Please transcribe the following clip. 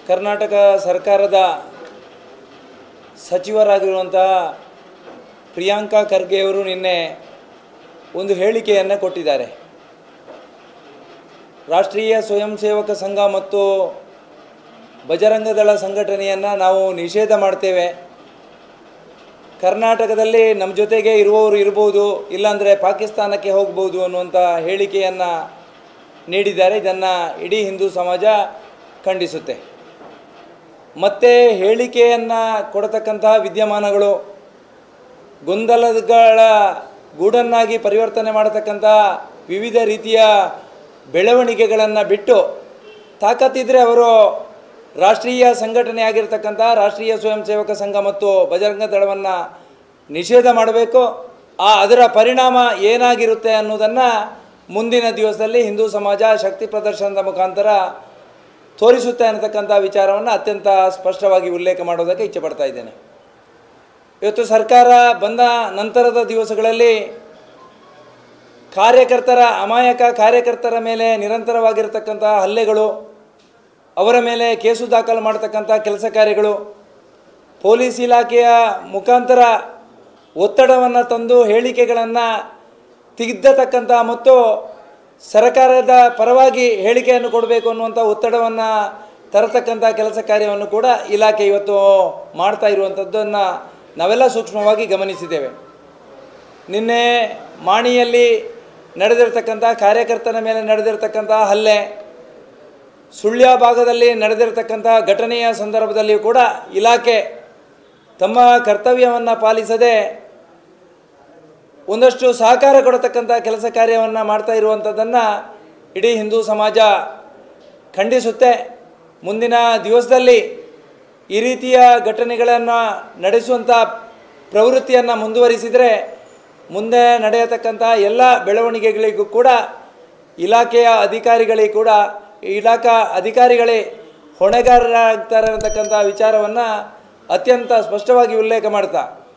ಕರ್ನಾಟಕ ಸರ್ಕಾರದ ಸಚಿವರಾಗಿರುವಂತಹ ಪ್ರಿಯಾಂಕಾ ಖರ್ಗೆಯವರು ನಿನ್ನೆ ಒಂದು ಹೇಳಿಕೆಯನ್ನು ಕೊಟ್ಟಿದ್ದಾರೆ ರಾಷ್ಟ್ರೀಯ ಸ್ವಯಂ ಸೇವಕ ಸಂಘ ಮತ್ತು ಬಜರಂಗದಳ ಸಂಘಟನೆಯನ್ನು ನಾವು ನಿಷೇಧ ಮಾಡ್ತೇವೆ ಕರ್ನಾಟಕದಲ್ಲಿ ನಮ್ಮ ಜೊತೆಗೆ ಇರುವವರು ಇರ್ಬೋದು ಇಲ್ಲಾಂದರೆ ಪಾಕಿಸ್ತಾನಕ್ಕೆ ಹೋಗ್ಬೋದು ಅನ್ನುವಂಥ ಹೇಳಿಕೆಯನ್ನು ನೀಡಿದ್ದಾರೆ ಇದನ್ನು ಇಡೀ ಹಿಂದೂ ಸಮಾಜ ಖಂಡಿಸುತ್ತೆ ಮತ್ತು ಹೇಳಿಕೆಯನ್ನು ಕೊಡತಕ್ಕಂತಹ ವಿದ್ಯಮಾನಗಳು ಗೊಂದಲಗಳ ಗೂಡನ್ನಾಗಿ ಪರಿವರ್ತನೆ ಮಾಡತಕ್ಕಂಥ ವಿವಿಧ ರೀತಿಯ ಬೆಳವಣಿಗೆಗಳನ್ನು ಬಿಟ್ಟು ತಾಕತ್ತಿದ್ರೆ ಅವರು ರಾಷ್ಟ್ರೀಯ ಸಂಘಟನೆ ಆಗಿರ್ತಕ್ಕಂಥ ರಾಷ್ಟ್ರೀಯ ಸ್ವಯಂ ಸೇವಕ ಸಂಘ ಮತ್ತು ಬಜರಂಗ ದಳವನ್ನು ನಿಷೇಧ ಮಾಡಬೇಕು ಆ ಅದರ ಪರಿಣಾಮ ಏನಾಗಿರುತ್ತೆ ಅನ್ನೋದನ್ನು ಮುಂದಿನ ದಿವಸದಲ್ಲಿ ಹಿಂದೂ ಸಮಾಜ ಶಕ್ತಿ ಪ್ರದರ್ಶನದ ಮುಖಾಂತರ ತೋರಿಸುತ್ತೆ ಅನ್ನತಕ್ಕಂಥ ವಿಚಾರವನ್ನು ಅತ್ಯಂತ ಸ್ಪಷ್ಟವಾಗಿ ಉಲ್ಲೇಖ ಮಾಡೋದಕ್ಕೆ ಇಚ್ಛೆ ಪಡ್ತಾ ಇದ್ದೇನೆ ಇವತ್ತು ಸರ್ಕಾರ ಬಂದ ನಂತರದ ದಿವಸಗಳಲ್ಲಿ ಕಾರ್ಯಕರ್ತರ ಅಮಾಯಕ ಕಾರ್ಯಕರ್ತರ ಮೇಲೆ ನಿರಂತರವಾಗಿರತಕ್ಕಂಥ ಹಲ್ಲೆಗಳು ಅವರ ಮೇಲೆ ಕೇಸು ದಾಖಲು ಮಾಡತಕ್ಕಂಥ ಕೆಲಸ ಕಾರ್ಯಗಳು ಪೊಲೀಸ್ ಇಲಾಖೆಯ ಮುಖಾಂತರ ಒತ್ತಡವನ್ನು ತಂದು ಹೇಳಿಕೆಗಳನ್ನು ತಿದ್ದತಕ್ಕಂಥ ಮತ್ತು ಸರ್ಕಾರದ ಪರವಾಗಿ ಹೇಳಿಕೆಯನ್ನು ಕೊಡಬೇಕು ಅನ್ನುವಂಥ ಒತ್ತಡವನ್ನು ತರತಕ್ಕಂಥ ಕೆಲಸ ಕಾರ್ಯವನ್ನು ಕೂಡ ಇಲಾಖೆ ಇವತ್ತು ಮಾಡ್ತಾ ಇರುವಂಥದ್ದನ್ನು ನಾವೆಲ್ಲ ಸೂಕ್ಷ್ಮವಾಗಿ ಗಮನಿಸಿದ್ದೇವೆ ನಿನ್ನೆ ಮಾಣಿಯಲ್ಲಿ ನಡೆದಿರ್ತಕ್ಕಂಥ ಕಾರ್ಯಕರ್ತನ ಮೇಲೆ ನಡೆದಿರ್ತಕ್ಕಂಥ ಹಲ್ಲೆ ಸುಳ್ಯ ಭಾಗದಲ್ಲಿ ನಡೆದಿರ್ತಕ್ಕಂಥ ಘಟನೆಯ ಸಂದರ್ಭದಲ್ಲಿಯೂ ಕೂಡ ಇಲಾಖೆ ತಮ್ಮ ಕರ್ತವ್ಯವನ್ನು ಪಾಲಿಸದೆ ಒಂದಷ್ಟು ಸಹಕಾರ ಕೊಡತಕ್ಕಂಥ ಕೆಲಸ ಕಾರ್ಯವನ್ನು ಮಾಡ್ತಾ ಇರುವಂಥದ್ದನ್ನು ಇಡೀ ಹಿಂದೂ ಸಮಾಜ ಖಂಡಿಸುತ್ತೆ ಮುಂದಿನ ದಿವಸದಲ್ಲಿ ಈ ರೀತಿಯ ಘಟನೆಗಳನ್ನು ನಡೆಸುವಂಥ ಪ್ರವೃತ್ತಿಯನ್ನು ಮುಂದುವರಿಸಿದರೆ ಮುಂದೆ ನಡೆಯತಕ್ಕಂಥ ಎಲ್ಲ ಬೆಳವಣಿಗೆಗಳಿಗೂ ಕೂಡ ಇಲಾಖೆಯ ಅಧಿಕಾರಿಗಳಿಗೆ ಕೂಡ ಇಲಾಖಾ ಅಧಿಕಾರಿಗಳೇ ಹೊಣೆಗಾರರಾಗ್ತಾರೆ ಅನ್ನತಕ್ಕಂಥ ವಿಚಾರವನ್ನು ಅತ್ಯಂತ ಸ್ಪಷ್ಟವಾಗಿ ಉಲ್ಲೇಖ ಮಾಡ್ತಾ